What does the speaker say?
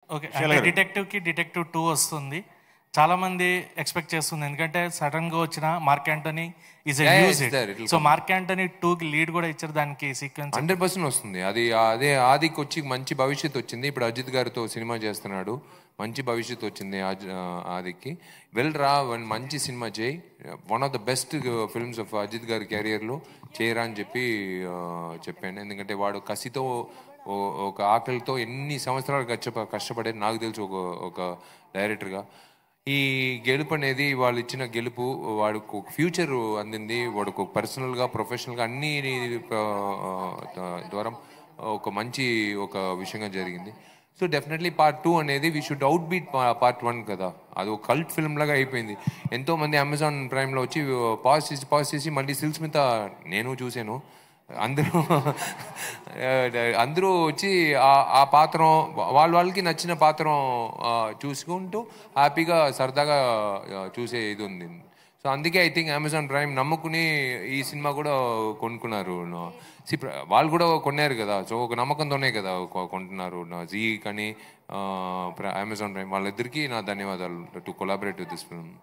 okay అంటే డిటెక్టివ్కి detective two వస్తుంది చాలా మంది ఎక్స్పెక్ట్ చేస్తుంది ఎందుకంటే సడన్ గా వచ్చిన Mark Antony is Yeah, yeah, use it's there, it will so Mark Antony two కి లీడ్ కూడా ఇచ్చారు దానికి సీక్వెన్స్ హండ్రెడ్ పర్సెంట్ వస్తుంది అది అదే ఆదికి వచ్చి మంచి భవిష్యత్తు వచ్చింది ఇప్పుడు అజిత్ గారితో సినిమా చేస్తున్నాడు మంచి భవిష్యత్తు వచ్చింది ఆజ్- ఆ, ఆదికి వెల్ రా వన్ మంచి సినిమా చేయి one of the best films of Ajith గారి కెరియర్లో చేయరా అని చెప్పి ఆ, చెప్పాను ఎందుకంటే వాడు కసితో ఓ- ఒక ఆకలితో ఎన్ని సంవత్సరాలు కష్ట కష్టపడేది నాకు తెలుసు ఒక ఒక డైరెక్టర్గా ఈ గెలుపు అనేది వాళ్ళు ఇచ్చిన గెలుపు వాడికి ఒక ఫ్యూచర్ అందింది వాడికి ఒక పర్సనల్గా ప్రొఫెషనల్గా అన్ని ఆ, ఆ, ద్వారా ఒక మంచి ఒక విషయంగా జరిగింది సో డెఫినెట్లీ పార్ట్ టూ అనేది we should out beat part one కదా అది ఒక కల్ట్ ఫిల్మ్ లాగా అయిపోయింది ఎంతో మంది అమెజాన్ ప్రైమ్లో వచ్చి పాజ్ చేసి పాజ్ చేసి మళ్ళీ సిల్స్ మీద నేను చూశాను అందరూ అందరూ వచ్చి ఆ- ఆ పాత్రం వాళ్ళ వాళ్ళకి నచ్చిన పాత్రం ఆ, చూసుకుంటూ హ్యాపీగా సరదాగా ఆ, చూసే ఇది ఉంది సో అందుకే ఐ థింక్ అమెజాన్ ప్రైమ్ నమ్ముకుని ఈ సినిమా కూడా కొనుక్కున్నారు See, ప్ర- వాళ్ళు కూడా కొన్నారు కదా సో ఒక నమ్మకంతోనే కదా కొ- కొంటున్నారు జీ కానీ అమెజాన్ ప్రైమ్ వాళ్ళిద్దరికీ నా ధన్యవాదాలు to collaborate with this film